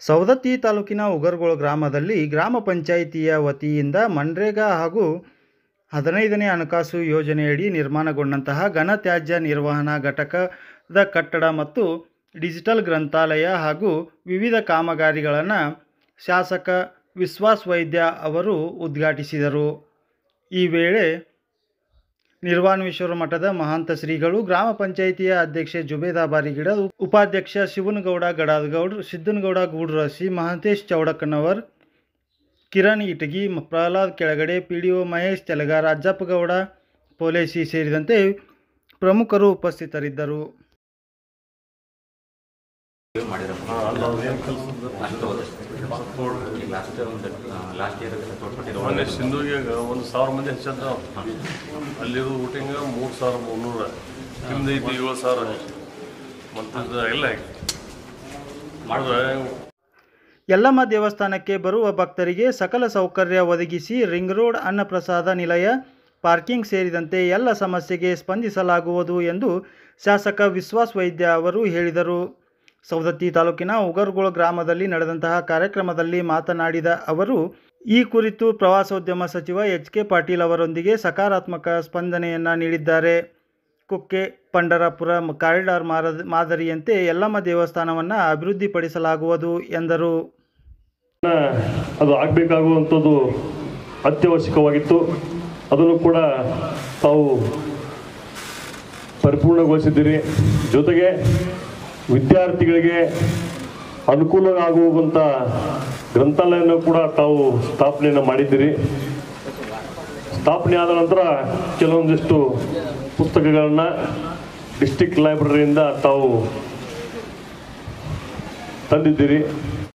ಸವದತ್ತಿ ತಾಲೂಕಿನ ಉಗರ್ಗೋಳ ಗ್ರಾಮದಲ್ಲಿ ಗ್ರಾಮ ಪಂಚಾಯಿತಿಯ ವತಿಯಿಂದ ಮನ್ರೇಗಾ ಹಾಗೂ ಹದಿನೈದನೇ ಹಣಕಾಸು ಯೋಜನೆಯಡಿ ನಿರ್ಮಾಣಗೊಂಡಂತಹ ಘನತ್ಯಾಜ್ಯ ನಿರ್ವಹಣಾ ಘಟಕದ ಕಟ್ಟಡ ಮತ್ತು ಡಿಜಿಟಲ್ ಗ್ರಂಥಾಲಯ ಹಾಗೂ ವಿವಿಧ ಕಾಮಗಾರಿಗಳನ್ನು ಶಾಸಕ ವಿಶ್ವಾಸ್ ವೈದ್ಯ ಅವರು ಉದ್ಘಾಟಿಸಿದರು ಈ ವೇಳೆ ನಿರ್ವಾಣೇಶ್ವರ ಮಠದ ಮಹಾಂತ ಶ್ರೀಗಳು ಗ್ರಾಮ ಪಂಚಾಯಿತಿಯ ಅಧ್ಯಕ್ಷೆ ಜುಬೇದಾ ಬಾರಿಗಿಡ ಉಪಾಧ್ಯಕ್ಷ ಶಿವನಗೌಡ ಗಡಾದಗೌಡ್ ಸಿದ್ದನಗೌಡ ಗೂಡ್ರಸಿ ಮಹಾಂತೇಶ್ ಚೌಡಕ್ಕನವರ್ ಕಿರಣ್ ಇಟಗಿ ಮ- ಪ್ರಹ್ಲಾದ್ ಕೆಳಗಡೆ P D O Mahesh Telagara Ajjappagowda ಪೋಲೇಸಿ ಸೇರಿದಂತೆ ಪ್ರಮುಖರು ಉಪಸ್ಥಿತರಿದ್ದರು ಲಾಸ್ಟ್ ಒಂದು ಲಾಸ್ಟ್ ಇಯರ್ ತೋಡ್ಪಟ್ಟಿರೋ ಮೊನ್ನೆ ಸಿಂಧುಗಿಯಾಗ ಒಂದು ಸಾವಿರ ಮಂದಿ ಹೆಚ್ಚದ ಅಲ್ಲಿರೋ ಊಟಿಂಗ ಮೂರು ಸಾವಿರ ಮುನ್ನೂರ ನಿಮ್ದು ಐತಿ ಏಳು ಸಾವಿರ ಮತ್ತು ಎಲ್ಲ ಮಾಡಿದ್ರೆ ಯಲ್ಲಮ್ಮ ದೇವಸ್ಥಾನಕ್ಕೆ ಬರುವ ಭಕ್ತರಿಗೆ ಸಕಲ ಸೌಕರ್ಯ ಒದಗಿಸಿ ರಿಂಗ್ ರೋಡ್ ಅನ್ನಪ್ರಸಾದ ನಿಲಯ ಪಾರ್ಕಿಂಗ್ ಸೇರಿದಂತೆ ಎಲ್ಲ ಸಮಸ್ಯೆಗೆ ಸ್ಪಂದಿಸಲಾಗುವುದು ಎಂದು ಶಾಸಕ ವಿಶ್ವಾಸ್ ವೈದ್ಯ ಅವರು ಹೇಳಿದರು ಸವದತ್ತಿ ತಾಲೂಕಿನ ಉಗರ್ಗೋಳ ಗ್ರಾಮದಲ್ಲಿ ನಡೆದಂತಹ ಕಾರ್ಯಕ್ರಮದಲ್ಲಿ ಮಾತನಾಡಿದ ಅವರು ಈ ಕುರಿತು ಪ್ರವಾಸೋದ್ಯಮ ಸಚಿವ ಎಚ್ ಕೆ ಪಾಟೀಲ್ ಅವರೊಂದಿಗೆ ಸಕಾರಾತ್ಮಕ ಸ್ಪಂದನೆಯನ್ನು ನೀಡಿದ್ದಾರೆ ಕುಕ್ಕೆ ಪಂಡರಪುರ ಮ- ಕಾರಿಡಾರ್ ಮಾರದ ಮಾದರಿಯಂತೆ ಯಲ್ಲಮ್ಮ ದೇವಸ್ಥಾನವನ್ನು ಅಭಿವೃದ್ಧಿಪಡಿಸಲಾಗುವುದು ಎಂದರು ಅದು ಆಗಬೇಕಾಗುವಂಥದ್ದು ಅತ್ಯವಶ್ಯಕವಾಗಿತ್ತು ಅದನ್ನು ಕೂಡ ತಾವು ಪರಿಪೂರ್ಣಗೊಳಿಸಿದ್ದೀರಿ ಜೊತೆಗೆ ವಿದ್ಯಾರ್ಥಿಗಳಿಗೆ ಅನುಕೂಲ ಆಗುವಂಥ ಗ್ರಂಥಾಲಯವನ್ನು ಕೂಡ ತಾವು ಸ್ಥಾಪನೆಯನ್ನು ಮಾಡಿದ್ದೀರಿ ಸ್ಥಾಪನೆ ಆದ ನಂತರ ಕೆಲವೊಂದಿಷ್ಟು ಪುಸ್ತಕಗಳನ್ನು ಡಿಸ್ಟಿಕ್ ಲೈಬ್ರರಿಯಿಂದ ತಾವು ತಂದಿದ್ದೀರಿ